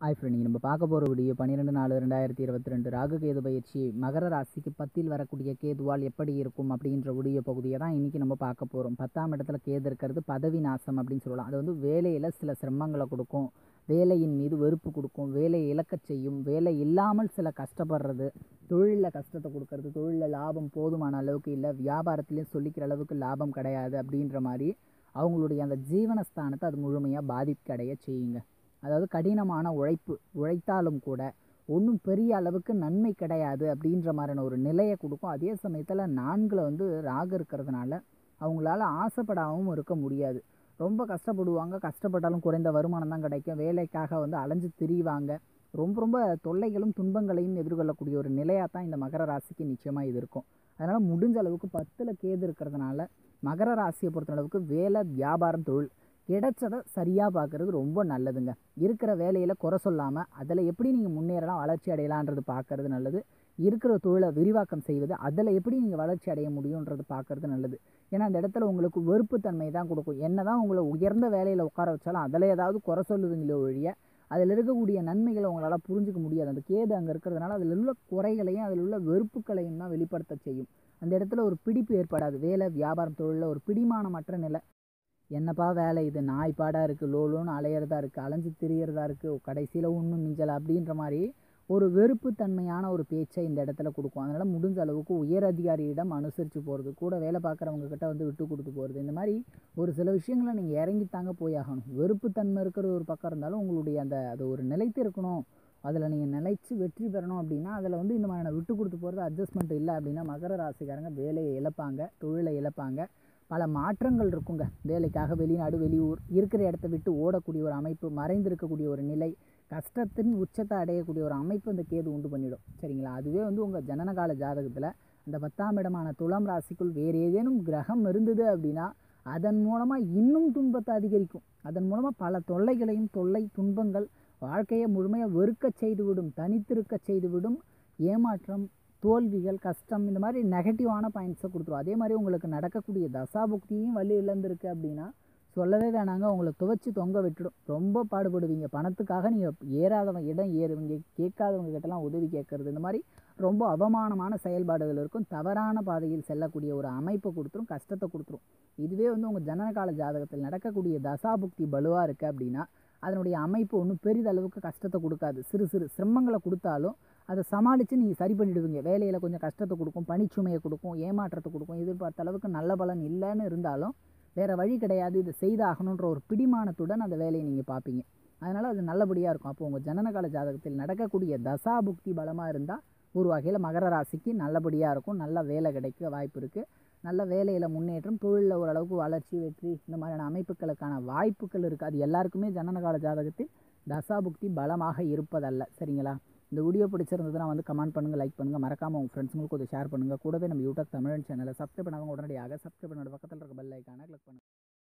hi friend நம்ம பார்க்க போகிற வீடியோ பன்னிரெண்டு நாலு ரெண்டாயிரத்தி இருபத்தி ரெண்டு ராகு கேது பயிற்சி மகர ராசிக்கு பத்தில் வரக்கூடிய கேதுவால் எப்படி இருக்கும் அப்படின்ற வீடியோ பகுதியை தான் இன்றைக்கி நம்ம பார்க்க போகிறோம் பத்தாம் இடத்துல கேது இருக்கிறது பதவி நாசம் அப்படின்னு சொல்லலாம் அது வந்து வேலையில் சில சிரமங்களை கொடுக்கும் வேலையின் மீது வெறுப்பு கொடுக்கும் வேலையை இழக்கச் செய்யும் வேலை இல்லாமல் சில கஷ்டப்படுறது தொழிலில் கஷ்டத்தை கொடுக்கறது தொழிலில் லாபம் போதுமான அளவுக்கு இல்லை வியாபாரத்துலேயும் சொல்லிக்கிற அளவுக்கு லாபம் கிடையாது அப்படின்ற மாதிரி அவங்களுடைய அந்த ஜீவனஸ்தானத்தை அது முழுமையாக பாதிப்படைய செய்யுங்க அதாவது கடினமான உழைப்பு உழைத்தாலும் கூட ஒன்றும் பெரிய அளவுக்கு நன்மை கிடையாது அப்படின்ற மாதிரியான ஒரு நிலையை கொடுக்கும் அதே சமயத்தில் நான்கில் வந்து ராகு இருக்கிறதுனால அவங்களால ஆசைப்படாமல் இருக்க முடியாது ரொம்ப கஷ்டப்படுவாங்க கஷ்டப்பட்டாலும் குறைந்த வருமானம் தான் கிடைக்கும் வேலைக்காக வந்து அலைஞ்சு திரிவாங்க ரொம்ப ரொம்ப தொல்லைகளும் துன்பங்களையும் எதிர்கொள்ளக்கூடிய ஒரு நிலையாக தான் இந்த மகர ராசிக்கு நிச்சயமாக இது இருக்கும் அதனால் முடிஞ்ச அளவுக்கு பத்தில் கேது இருக்கிறதுனால மகர ராசியை பொறுத்த அளவுக்கு வேலை வியாபாரம் தொழில் கிடைச்சதை சரியாக பார்க்குறது ரொம்ப நல்லதுங்க இருக்கிற வேலையில் குறை சொல்லாமல் அதில் எப்படி நீங்கள் முன்னேறலாம் வளர்ச்சி அடையலான்றது பார்க்குறது நல்லது இருக்கிற தொழிலை விரிவாக்கம் செய்வது அதில் எப்படி நீங்கள் வளர்ச்சி அடைய முடியுன்றது பார்க்குறது நல்லது ஏன்னா அந்த இடத்துல உங்களுக்கு வெறுப்புத்தன்மை தான் கொடுக்கும் என்ன தான் உங்களை உயர்ந்த வேலையில் உட்கார வச்சாலும் அதில் ஏதாவது குறை சொல்லுவீங்களோ ஒழிய அதில் இருக்கக்கூடிய நன்மைகளை உங்களால் புரிஞ்சிக்க முடியாது அந்த கேது அங்கே இருக்கிறதுனால அதில் உள்ள குறைகளையும் அதில் உள்ள வெறுப்புகளையும் தான் வெளிப்படுத்த செய்யும் அந்த இடத்துல ஒரு பிடிப்பு ஏற்படாது வேலை வியாபாரம் தொழிலில் ஒரு பிடிமானமற்ற நிலை என்னப்பா வேலை இது நாய்ப்பாடாக இருக்குது லோலோன்னு அலையிறதா இருக்குது அலைஞ்சு திரியறதா இருக்குது கடைசியில் ஒன்றும் மிஞ்சலை அப்படின்ற மாதிரி ஒரு வெறுப்புத்தன்மையான ஒரு பேச்சை இந்த இடத்துல கொடுக்கும் அதனால் முடிஞ்ச அளவுக்கு உயர் அதிகாரியிடம் அனுசரித்து போகிறது கூட வேலை பார்க்குறவங்க கிட்ட வந்து விட்டு கொடுத்து போகிறது இந்த மாதிரி ஒரு சில விஷயங்களை நீங்கள் இறங்கித்தாங்க போயாகணும் வெறுப்புத்தன்மை இருக்கிறது ஒரு பக்கம் இருந்தாலும் உங்களுடைய அந்த அது ஒரு நிலைத்து இருக்கணும் அதில் நீங்கள் நிலைச்சு வெற்றி பெறணும் அப்படின்னா அதில் வந்து இந்த மாதிரி விட்டு கொடுத்து போகிறது அட்ஜஸ்ட்மெண்ட் இல்லை அப்படின்னா மகர ராசிக்காரங்க வேலையை இழப்பாங்க தொழிலை இழப்பாங்க பல மாற்றங்கள் இருக்குங்க வேலைக்காக வெளிநாடு வெளியூர் இருக்கிற இடத்த விட்டு ஓடக்கூடிய ஒரு அமைப்பு மறைந்திருக்கக்கூடிய ஒரு நிலை கஷ்டத்தின் உச்சத்தை அடையக்கூடிய ஒரு அமைப்பு இந்த கேது உண்டு பண்ணிடும் சரிங்களா அதுவே வந்து உங்கள் ஜனனகால ஜாதகத்தில் அந்த பத்தாம் இடமான துலாம் ராசிக்குள் வேறு ஏதேனும் கிரகம் இருந்தது அப்படின்னா அதன் மூலமாக இன்னும் துன்பத்தை அதிகரிக்கும் அதன் மூலமாக பல தொல்லைகளையும் தொல்லை துன்பங்கள் வாழ்க்கையை முழுமையாக வெறுக்க செய்துவிடும் தனித்திருக்க செய்துவிடும் ஏமாற்றம் தோல்விகள் கஷ்டம் இந்த மாதிரி நெகட்டிவான பாயிண்ட்ஸை கொடுத்துரும் அதே மாதிரி உங்களுக்கு நடக்கக்கூடிய தசாபுக்தியும் வலி இழந்திருக்கு அப்படின்னா சொல்லவே வேணாங்க உங்களை துவைச்சி தொங்க விட்டுடும் ரொம்ப பாடுபடுவீங்க பணத்துக்காக நீங்கள் ஏறாதவங்க இடம் ஏறுவீங்க கேட்காதவங்க கிட்டலாம் உதவி கேட்கறது இந்த மாதிரி ரொம்ப அவமானமான செயல்பாடுகள் இருக்கும் தவறான பாதையில் செல்லக்கூடிய ஒரு அமைப்பை கொடுத்துரும் கஷ்டத்தை கொடுத்துரும் இதுவே வந்து உங்கள் ஜனனகால ஜாதகத்தில் நடக்கக்கூடிய தசாபுக்தி பலுவாக இருக்குது அப்படின்னா அதனுடைய அமைப்பு ஒன்றும் பெரிதளவுக்கு கஷ்டத்தை கொடுக்காது சிறு சிறு சிரமங்களை கொடுத்தாலும் அதை சமாளித்து நீங்கள் சரி பண்ணிவிடுவீங்க வேலையில் கொஞ்சம் கஷ்டத்தை கொடுக்கும் பணிச்சுமையை கொடுக்கும் ஏமாற்றத்தை கொடுக்கும் எதிர்பார்த்த அளவுக்கு நல்ல பலன் இல்லைன்னு இருந்தாலும் வேறு வழி கிடையாது இதை செய்தாகணுன்ற ஒரு பிடிமானத்துடன் அந்த வேலையை நீங்கள் பார்ப்பீங்க அதனால் அது நல்லபடியாக இருக்கும் அப்போ உங்கள் ஜனனகால ஜாதகத்தில் நடக்கக்கூடிய தசாபுக்தி பலமாக இருந்தால் ஒரு வகையில் மகர ராசிக்கு நல்லபடியாக இருக்கும் நல்ல வேலை கிடைக்க வாய்ப்பு இருக்குது நல்ல வேலையில் முன்னேற்றம் தொழிலில் ஓரளவுக்கு வளர்ச்சி வெற்றி இந்த மாதிரியான அமைப்புகளுக்கான வாய்ப்புகள் இருக்குது அது எல்லாருக்குமே ஜனனகால ஜாதகத்தில் தசாபுக்தி பலமாக இருப்பதல்ல சரிங்களா இந்த வீடியோ பிடிச்சிருந்ததுன்னா வந்து கமெண்ட் பண்ணுங்கள் லைக் பண்ணுங்கள் மறக்காமல் உங்கள் ஃப்ரெண்ட்ஸுங்களுக்கு கொஞ்சம் ஷேர் பண்ணுங்கள் கூடவே நம்ம யூடியூப் தமிழ் சேனலை சப்ஸ்கிரைப் பண்ணாதவங்க உடனடியாக சப்ஸ்கிரைப் பண்ணோட பக்கத்தில் இருக்க பெல் ஐக்கானை கிளிக் பண்ணுங்கள்